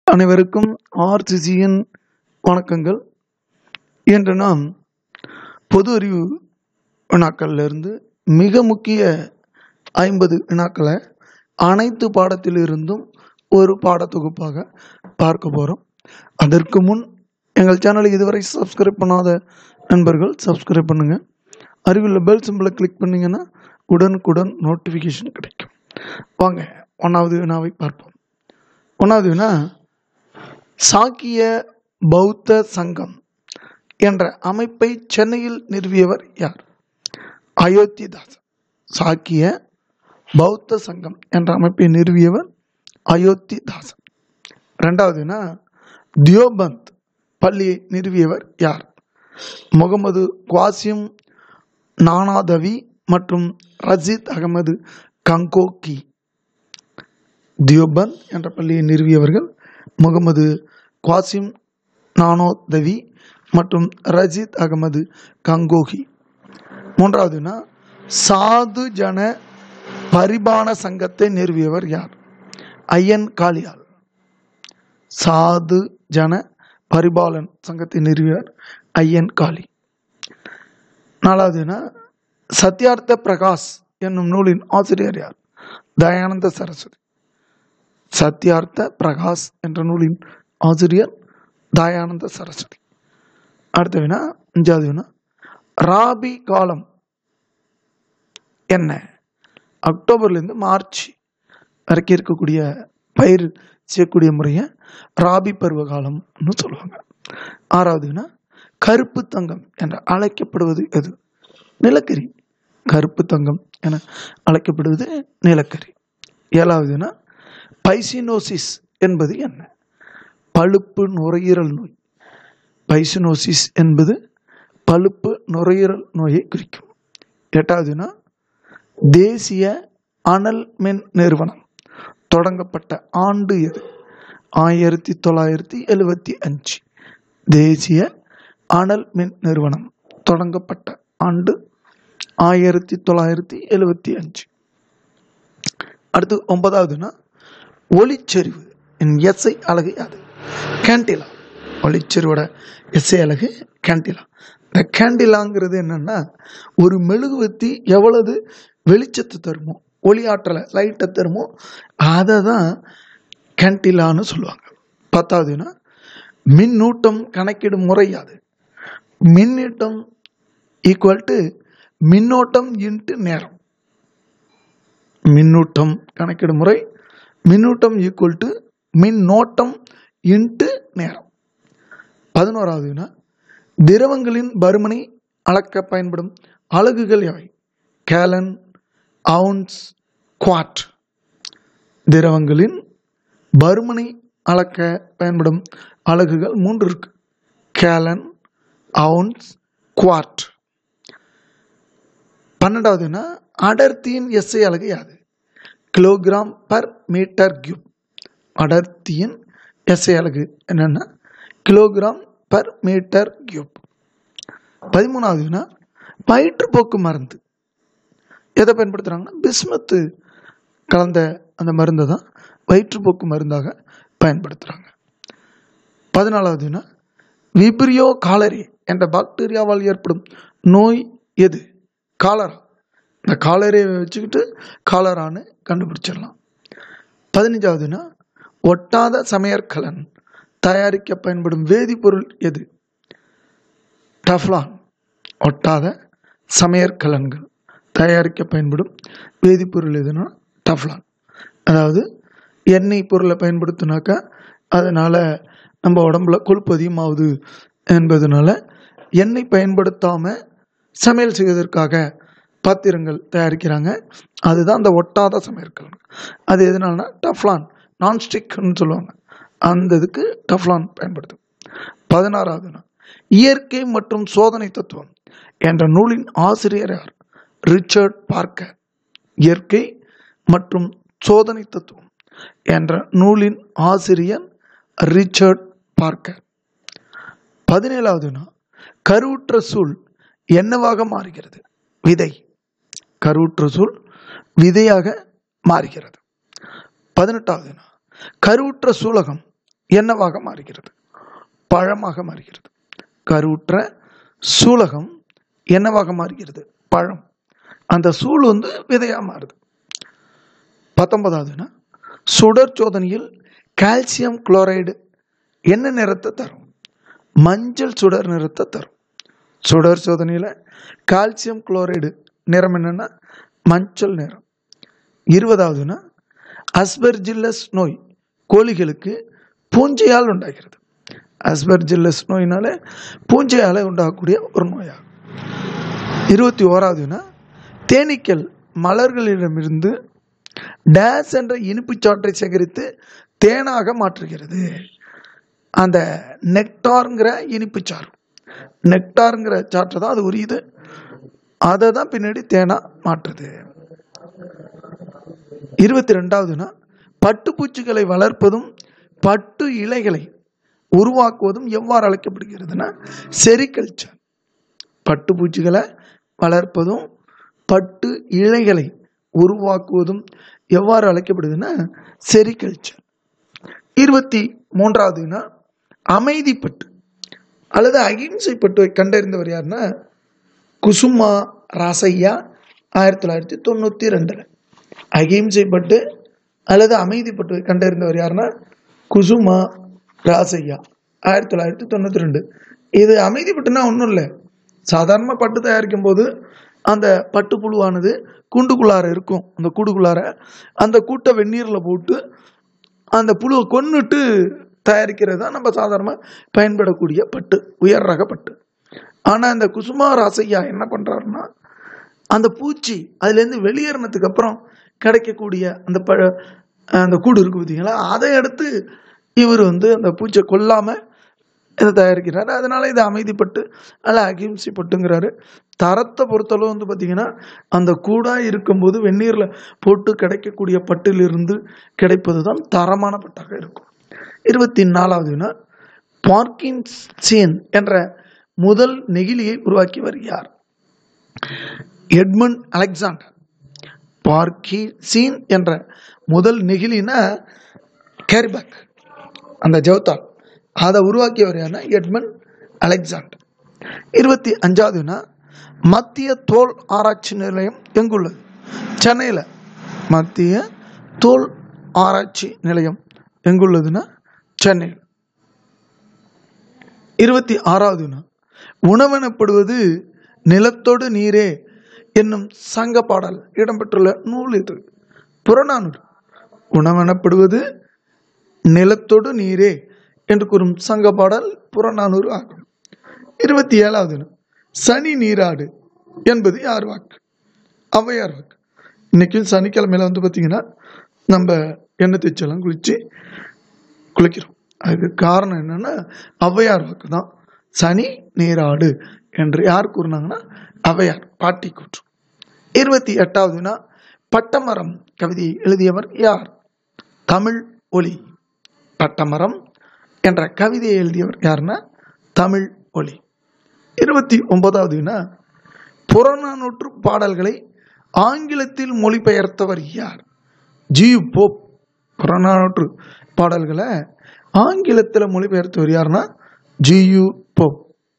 அனைவருக்கும் ஆர்சிசியின் வணக்கங்கள் இன்று நாம் பொது அறிவு வினாக்களிலிருந்து மிக முக்கிய ஐம்பது வினாக்களை அனைத்து பாடத்திலிருந்தும் ஒரு பாடத்தொகுப்பாக பார்க்க போகிறோம் அதற்கு முன் எங்கள் சேனலை இதுவரை சப்ஸ்கிரைப் பண்ணாத நண்பர்கள் சப்ஸ்கிரைப் பண்ணுங்கள் அருகில் பெல் சிம்பிளை கிளிக் பண்ணிங்கன்னா உடனுக்குடன் நோட்டிஃபிகேஷன் கிடைக்கும் வாங்க ஒன்றாவது வினாவை பார்ப்போம் ஒன்றாவது வினா சாக்கிய பௌத்த சங்கம் என்ற அமைப்பை சென்னையில் நிறுவியவர் யார் அயோத்திதாசன் சாக்கிய பௌத்த சங்கம் என்ற அமைப்பை நிறுவியவர் அயோத்திதாசன் ரெண்டாவதுனா தியோபந்த் பள்ளியை நிறுவியவர் யார் முகமது குவாசிம் நானாதவி மற்றும் ரஜீத் அகமது கங்கோக்கி தியோபந்த் என்ற பள்ளியை நிறுவியவர்கள் முகமது குவாசிம் நானோதவி மற்றும் ரஜீத் அகமது கங்கோகி மூன்றாவதுனா சாது ஜன பரிபான சங்கத்தை நிறுவியவர் யார் ஐயன் காளியால் சாது ஜன பரிபாலன் சங்கத்தை நிறுவியவர் ஐயன் காளி நாலாவதுனா சத்யார்த்த பிரகாஷ் என்னும் நூலின் ஆசிரியர் யார் தயானந்த சரஸ்வதி சத்யார்த்த பிரகாஷ் என்ற நூலின் ஆசிரியர் தயானந்த சரஸ்வதி அடுத்த வினா அஞ்சாவது வினா ராபி காலம் என்ன அக்டோபர்லேருந்து மார்ச் வரைக்கும் இருக்கக்கூடிய பயிர் செய்யக்கூடிய முறையை ராபி பருவ காலம்னு சொல்லுவாங்க ஆறாவது வினா கருப்பு தங்கம் என்று அழைக்கப்படுவது எது நிலக்கரி கருப்பு தங்கம் என அழைக்கப்படுவது நிலக்கரி ஏழாவதுனா பைசினோசிஸ் என்பது என்ன பழுப்பு நுரையீரல் நோய் பைசினோசிஸ் என்பது பழுப்பு நுரையீரல் நோயை குறிக்கும் எட்டாவதுனா தேசிய அனல் மின் நிறுவனம் தொடங்கப்பட்ட ஆண்டு எது ஆயிரத்தி தொள்ளாயிரத்தி எழுபத்தி அஞ்சு தேசிய அனல் மின் நிறுவனம் தொடங்கப்பட்ட ஆண்டு ஆயிரத்தி தொள்ளாயிரத்தி எழுபத்தி அஞ்சு அடுத்து ஒன்பதாவதுனா ஒளிச்செறிவு என் எஸ்ஐ அலகு அது கேண்டிலா ஒளிச்செறிவோட எஸ்ஐ அலகு கேண்டிலா இந்த கேண்டிலாங்கிறது என்னன்னா ஒரு மெழுகுவத்தி எவ்வளவு வெளிச்சத்தை தருமோ ஒளி ஆற்றலை லைட்டை தருமோ அதை தான் கேண்டிலான்னு சொல்லுவாங்க பத்தாவதுன்னா மின்னூட்டம் கணக்கிடும் முறை அது மின்னூட்டம் ஈக்குவல் டு மின்னோட்டம் இன்ட்டு நேரம் மின்னூட்டம் கணக்கிடும் முறை மின்னூட்டம் ஈக்குவல் டு மின்னோட்டம் இன்ட்டு நேரம் பதினோராவதுனா திரவங்களின் பருமனை அளக்க பயன்படும் அலகுகள் எவை கேலன் அவுன்ஸ் குவாட் திரவங்களின் பருமனை அளக்க பயன்படும் அலகுகள் மூன்று இருக்கு கேலன் அவுன்ஸ் குவாட் பன்னெண்டாவதுனா அடர்த்தியின் எஸ்ஐ அலகு யாது கிலோகிராம் பர் மீட்டர் கியூப் அடர்த்தியின் எஸ்ஐ அலகு என்னென்னா கிலோகிராம் பர் மீட்டர் கியூப் பதிமூணாவதுனா வயிற்றுப்போக்கு மருந்து எதை பயன்படுத்துகிறாங்கன்னா பிஸ்மத்து கலந்த அந்த மருந்தை தான் வயிற்றுப்போக்கு மருந்தாக பயன்படுத்துகிறாங்க பதினாலாவதுனா விப்ரியோ காலரி என்ற பாக்டீரியாவால் ஏற்படும் நோய் எது காலரா இந்த காலரையை வச்சுக்கிட்டு காலரான்னு கண்டுபிடிச்சிடலாம் பதினஞ்சாவதுனா ஒட்டாத சமையற்கலன் தயாரிக்க பயன்படும் வேதிப்பொருள் எது டஃப்லான் ஒட்டாத சமையற்கலன்கள் தயாரிக்க பயன்படும் வேதிப்பொருள் எதுனா டஃப்லான் அதாவது எண்ணெய் பொருளை பயன்படுத்தினாக்கா அதனால் நம்ம உடம்புல கொழுப்பு அதிகமாகுது என்பதனால எண்ணெய் பயன்படுத்தாமல் சமையல் செய்வதற்காக பாத்திரங்கள் தயாரிக்கிறாங்க அதுதான் அந்த ஒட்டாத சமையற்கலன் அது எதனாலனா டஃப்லான் நான்ஸ்டிக்னு சொல்லுவாங்க அந்த இதுக்கு டஃப்லான் பயன்படுத்தும் பதினாறாவது இயற்கை மற்றும் சோதனை தத்துவம் என்ற நூலின் ஆசிரியர் யார் ரிச்சர்ட் பார்க்கர் இயற்கை மற்றும் சோதனை தத்துவம் என்ற நூலின் ஆசிரியர் ரிச்சர்ட் பார்க்கர் பதினேழாவது கருவுற்ற சூழ் என்னவாக மாறுகிறது விதை கருவுற்ற சூழ் விதையாக மாறுகிறது பதினெட்டாவது கருவுற்ற சூலகம் என்னவாக மாறுகிறது பழமாக மாறுகிறது கருவுற்ற சூலகம் என்னவாக மாறுகிறது பழம் அந்த சூள் வந்து விதையா மாறுது பத்தொன்பதாவதுனா சுடர் சோதனையில் கால்சியம் குளோரைடு என்ன நிறத்தை தரும் மஞ்சள் சுடர் நிறத்தை தரும் சுடர் சோதனையில் கால்சியம் குளோரைடு நிறம் என்னன்னா மஞ்சள் நிறம் இருபதாவதுனா அஸ்பெர்ஜில்லஸ் நோய் கோழிகளுக்கு பூஞ்சையால் உண்டாகிறது அஸ்பெர்ஜில்லஸ் நோயினால பூஞ்சையால் உண்டாகக்கூடிய ஒரு நோயாகும் இருபத்தி ஓராவதுனா தேனீக்கள் மலர்களிடமிருந்து டேஸ் என்ற இனிப்புச் சாற்றை சேகரித்து தேனாக மாற்றுகிறது அந்த நெக்டாருங்கிற இனிப்புச் சாறு நெக்டாருங்கிற சாற்றை தான் அது உரியுது அதை தான் பின்னாடி தேனா மாற்றுது இருபத்தி ரெண்டாவதுனா பட்டுப்பூச்சிகளை வளர்ப்பதும் பட்டு இலைகளை உருவாக்குவதும் எவ்வாறு அழைக்கப்படுகிறதுனா செரிகல்ச்சர் பட்டுப்பூச்சிகளை வளர்ப்பதும் பட்டு இழைகளை உருவாக்குவதும் எவ்வாறு அழைக்கப்படுதுன்னா செரிகல்ச்சர் இருபத்தி மூன்றாவதுனா அமைதிப்பட்டு அல்லது அகிம்சை பட்டுவை கண்டறிந்தவர் யாருன்னா குசுமா ராசையா ஆயிரத்தி தொள்ளாயிரத்தி தொண்ணூற்றி ரெண்டில் அகிம்சை பட்டு அல்லது அமைதி பட்டுவை கண்டறிந்தவர் யாருன்னா குசுமா ராசையா ஆயிரத்தி தொள்ளாயிரத்தி தொண்ணூற்றி ரெண்டு இது அமைதி பட்டுனா ஒன்றும் இல்லை சாதாரணமாக பட்டு தயாரிக்கும் போது அந்த பட்டு புழுவானது கூண்டுக்குள்ளார இருக்கும் அந்த கூண்டுக்குள்ளார அந்த கூட்டை வெந்நீரில் போட்டு அந்த புழுவை கொன்னுட்டு தயாரிக்கிறது தான் நம்ம சாதாரணமாக பயன்படக்கூடிய பட்டு உயர் ரக பட்டு ஆனால் இந்த குசுமா ராசையா என்ன பண்ணுறாருன்னா அந்த பூச்சி அதுலேருந்து வெளியேறினதுக்கு அப்புறம் கிடைக்கக்கூடிய அந்த ப அந்த கூடு இருக்கு பார்த்தீங்களா அதை எடுத்து இவர் வந்து அந்த பூச்சை கொல்லாமல் இதை தயாரிக்கிறாரு அதனால இது அமைதிப்பட்டு அல்ல அகிம்சை பட்டுங்கிறாரு தரத்தை பொறுத்தளவு வந்து பார்த்தீங்கன்னா அந்த கூடா இருக்கும்போது வெந்நீரில் போட்டு கிடைக்கக்கூடிய பட்டிலிருந்து கிடைப்பது தான் தரமான பட்டாக இருக்கும் இருபத்தி நாலாவதுனா பார்க்கின்சியன் என்ற முதல் நெகிழியை உருவாக்கியவர் யார் எட்மண்ட் அலெக்சாண்டர் பார்க்கின்சின் என்ற முதல் நெகிழினா கேரிபேக் அந்த ஜவுத்தால் அதை உருவாக்கியவர் யாருன்னா எட்மண்ட் அலெக்சாண்டர் இருபத்தி அஞ்சாவதுனா மத்திய தோல் ஆராய்ச்சி நிலையம் எங்குள்ளது சென்னையில் மத்திய தோல் ஆராய்ச்சி நிலையம் எங்குள்ளதுன்னா சென்னையில் இருபத்தி ஆறாவதுனா உணவெனப்படுவது நிலத்தோடு நீரே என்னும் சங்க பாடல் இடம்பெற்றுள்ள நூல் இது புறநானூறு உணவெனப்படுவது நிலத்தோடு நீரே என்று கூறும் சங்க பாடல் புறநானூறு ஆகும் இருபத்தி ஏழாவது சனி நீராடு என்பது யார் வாக்கு ஔவையார் வாக்கு இன்னைக்கு சனிக்கிழமையில வந்து பார்த்தீங்கன்னா நம்ம எண்ணெய் தேய்ச்செல்லாம் குளிச்சு குளிக்கிறோம் அதுக்கு காரணம் என்னன்னா ஔவையார் வாக்கு தான் சனி நீராடு என்று யார் கூறினாங்கன்னா ஔவையார் பாட்டி கூற்று இருபத்தி எட்டாவதுனா பட்டமரம் கவிதையை எழுதியவர் யார் தமிழ் ஒலி பட்டமரம் என்ற கவிதையை எழுதியவர் யாருன்னா தமிழ் ஒலி இருபத்தி ஒன்பதாவதுனா புறநானூற்று பாடல்களை ஆங்கிலத்தில் மொழிபெயர்த்தவர் யார் ஜியு போப் புறநானூற்று பாடல்களை ஆங்கிலத்தில் மொழிபெயர்த்தவர் யாருன்னா ஜியு போப்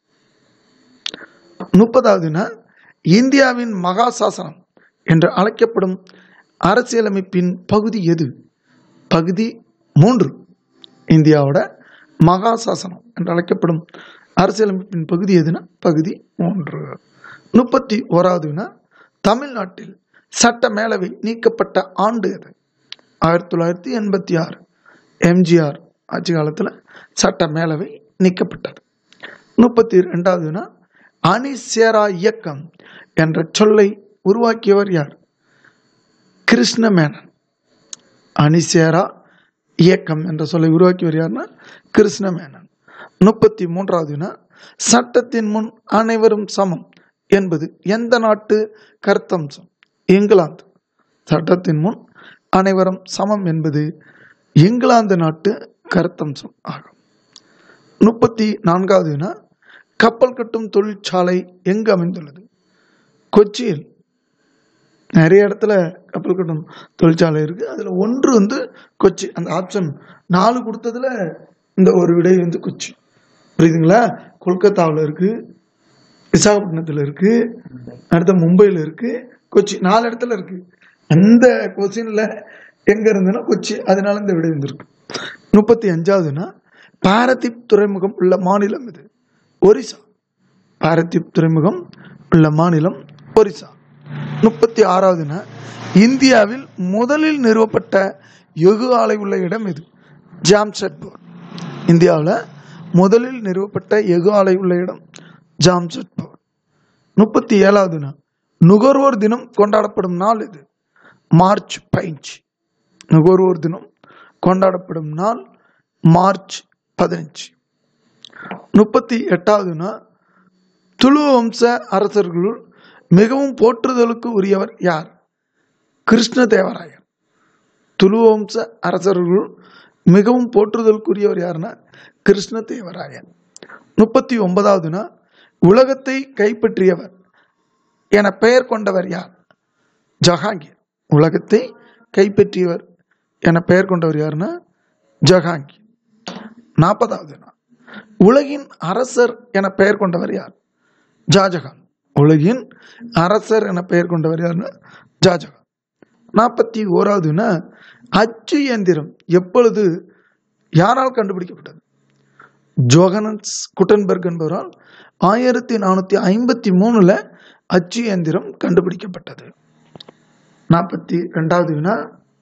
முப்பதாவதுனா இந்தியாவின் மகா சாசனம் என்று அழைக்கப்படும் அரசியலமைப்பின் பகுதி எது பகுதி மூன்று இந்தியாவோட மகா சாசனம் என்று அழைக்கப்படும் அரசியலமைப்பின் பகுதி எதுனா பகுதி மூன்று முப்பத்தி ஓராவதுனா தமிழ்நாட்டில் சட்ட மேலவை நீக்கப்பட்ட ஆண்டு எது ஆயிரத்தி தொள்ளாயிரத்தி எண்பத்தி ஆறு எம்ஜிஆர் ஆட்சி காலத்தில் சட்ட மேலவை நீக்கப்பட்டது முப்பத்தி ரெண்டாவதுனா அணிசேரா இயக்கம் என்ற சொல்லை உருவாக்கியவர் யார் கிருஷ்ண மேனன் அணிசேரா இயக்கம் என்ற சொல்லை உருவாக்கியவர் யாருன்னா கிருஷ்ண மேனன் முப்பத்தி மூன்றாவதுனா சட்டத்தின் முன் அனைவரும் சமம் என்பது எந்த நாட்டு கருத்தம்சம் இங்கிலாந்து சட்டத்தின் முன் அனைவரும் சமம் என்பது இங்கிலாந்து நாட்டு கருத்தம்சம் ஆகும் முப்பத்தி நான்காவதுனா கப்பல் கட்டும் தொழிற்சாலை எங்கு அமைந்துள்ளது கொச்சியில் நிறைய இடத்துல கப்பல் கட்டும் தொழிற்சாலை இருக்குது அதில் ஒன்று வந்து கொச்சி அந்த ஆப்ஷன் நாலு கொடுத்ததுல இந்த ஒரு விடை வந்து கொச்சி புரியுதுங்களா கொல்கத்தாவில் இருக்கு விசாகப்பட்டினத்தில் இருக்கு அடுத்த மும்பையில் இருக்கு கொச்சி நாலு இடத்துல இருக்கு அந்த கொஸ்டின்ல எங்க இருந்துன்னா கொச்சி அதனால இந்த விடை வந்திருக்கு முப்பத்தி அஞ்சாவதுன்னா பாரதீப் துறைமுகம் உள்ள மாநிலம் இது ஒரிசா பாரதீப் துறைமுகம் உள்ள மாநிலம் ஒரிசா முப்பத்தி ஆறாவதுன்னா இந்தியாவில் முதலில் நிறுவப்பட்ட எஃகு ஆலை உள்ள இடம் இது ஜாம்ஷெட்பூர் இந்தியாவில் முதலில் நிறுவப்பட்ட எஃகு ஆலை உள்ள இடம் ஜாம்ஷெட்பூர் முப்பத்தி ஏழாவது நாள் நுகர்வோர் தினம் கொண்டாடப்படும் நாள் இது மார்ச் பதினஞ்சு நுகர்வோர் தினம் கொண்டாடப்படும் நாள் மார்ச் பதினஞ்சு முப்பத்தி எட்டாவது நாள் துளு வம்ச அரசர்களுள் மிகவும் போற்றுதலுக்கு உரியவர் யார் கிருஷ்ணதேவராயர் துளு வம்ச அரசர்களுள் மிகவும் போற்றுதலுக்குரியவர் யாருன்னா கிருஷ்ணதேவராயர் முப்பத்தி ஒன்பதாவதுனா உலகத்தை கைப்பற்றியவர் என பெயர் கொண்டவர் யார் ஜஹாங்கீர் உலகத்தை கைப்பற்றியவர் என பெயர் கொண்டவர் யாருன்னா ஜஹாங்கீர் நாற்பதாவது நாள் உலகின் அரசர் என பெயர் கொண்டவர் யார் ஜாஜகான் உலகின் அரசர் என பெயர் கொண்டவர் யாருன்னா ஜாஜகான் நாற்பத்தி ஓராவதுன்னா அச்சு இயந்திரம் எப்பொழுது யாரால் கண்டுபிடிக்கப்பட்டது ஜோகனன்ஸ் குட்டன்பர்க் என்பவரால் ஆயிரத்தி நானூற்றி ஐம்பத்தி மூணில் அச்சு இயந்திரம் கண்டுபிடிக்கப்பட்டது நாற்பத்தி ரெண்டாவது வினா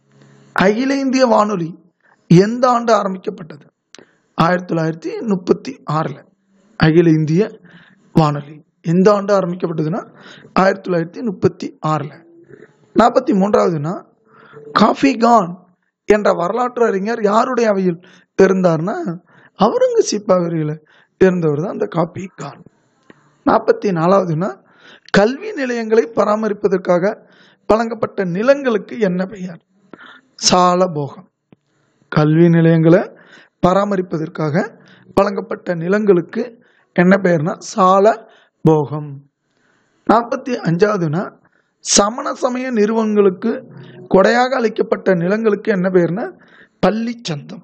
அகில இந்திய வானொலி எந்த ஆண்டு ஆரம்பிக்கப்பட்டது ஆயிரத்தி தொள்ளாயிரத்தி முப்பத்தி ஆறில் அகில இந்திய வானொலி எந்த ஆண்டு ஆரம்பிக்கப்பட்டதுன்னா ஆயிரத்தி தொள்ளாயிரத்தி முப்பத்தி ஆறில் நாற்பத்தி மூன்றாவதுனா காஃபி கான் என்ற வரலாற்று அறிஞர் யாருடைய அவையில் இருந்தார்னா அவுரங்கசீப் அவையில் இருந்தவர் தான் அந்த காபி கான் நாற்பத்தி நாலாவதுனா கல்வி நிலையங்களை பராமரிப்பதற்காக வழங்கப்பட்ட நிலங்களுக்கு என்ன பெயர் சாலபோகம் கல்வி நிலையங்களை பராமரிப்பதற்காக வழங்கப்பட்ட நிலங்களுக்கு என்ன பெயர்னா சால போகம் நாற்பத்தி அஞ்சாவதுனா சமண சமய நிறுவனங்களுக்கு கொடையாக அளிக்கப்பட்ட நிலங்களுக்கு என்ன பெயர்னா பள்ளி சந்தம்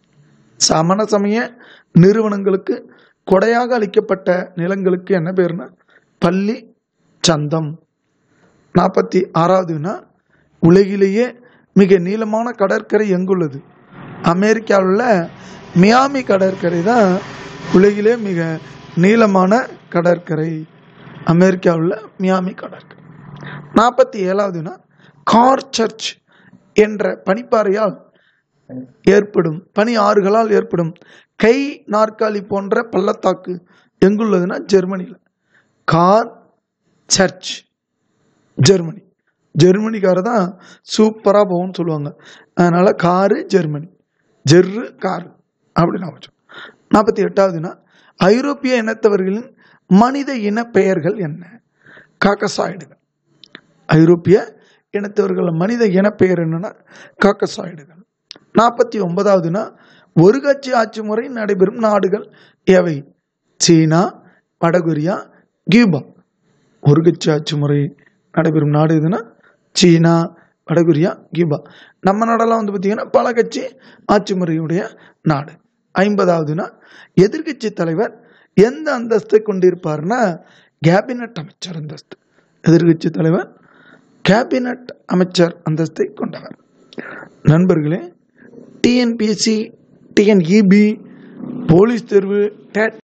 சமண சமய நிறுவனங்களுக்கு கொடையாக அளிக்கப்பட்ட நிலங்களுக்கு என்ன பேர்னா பள்ளி சந்தம் நாற்பத்தி ஆறாவதுனா உலகிலேயே மிக நீளமான கடற்கரை எங்குள்ளது அமெரிக்காவில் உள்ள மியாமி கடற்கரை தான் உலகிலே மிக நீளமான கடற்கரை அமெரிக்காவில் உள்ள மியாமி கடற்கரை நாற்பத்தி ஏழாவதுனா கார் சர்ச் என்ற பனிப்பாறையால் ஏற்படும் பனி ஆறுகளால் ஏற்படும் கை நாற்காலி போன்ற பள்ளத்தாக்கு எங்குள்ளதுன்னா ஜெர்மனியில் கார் சர்ச் ஜெர்மனி ஜெர்மனிக்கார தான் சூப்பராக போகும்னு சொல்லுவாங்க அதனால காரு ஜெர்மனி ஜெர்ரு காரு அப்படின்னு நான் வச்சோம் நாற்பத்தி எட்டாவதுனா ஐரோப்பிய இனத்தவர்களின் மனித இன பெயர்கள் என்ன காக்கசாய்டுகள் ஐரோப்பிய இனத்தவர்கள் மனித இனப்பெயர் என்னன்னா காக்கசாய்டுகள் நாற்பத்தி ஒன்பதாவதுனா ஒரு கட்சி ஆட்சி முறை நடைபெறும் நாடுகள் எவை சீனா வடகொரியா கியூபா ஒரு கட்சி ஆட்சி முறை நடைபெறும் நாடு எதுனா சீனா வடகொரியா கியூபா நம்ம நாடெல்லாம் வந்து பார்த்தீங்கன்னா பல கட்சி ஆட்சி முறையுடைய நாடு ஐம்பதாவதுனா எதிர்கட்சி தலைவர் எந்த அந்தஸ்தை கொண்டிருப்பார்னா கேபினட் அமைச்சர் அந்தஸ்து எதிர்கட்சி தலைவர் கேபினட் அமைச்சர் அந்தஸ்தை கொண்டவர் நண்பர்களே டிஎன்பிஎஸ்சி டிஎன்இபி போலீஸ் தேர்வு டேட்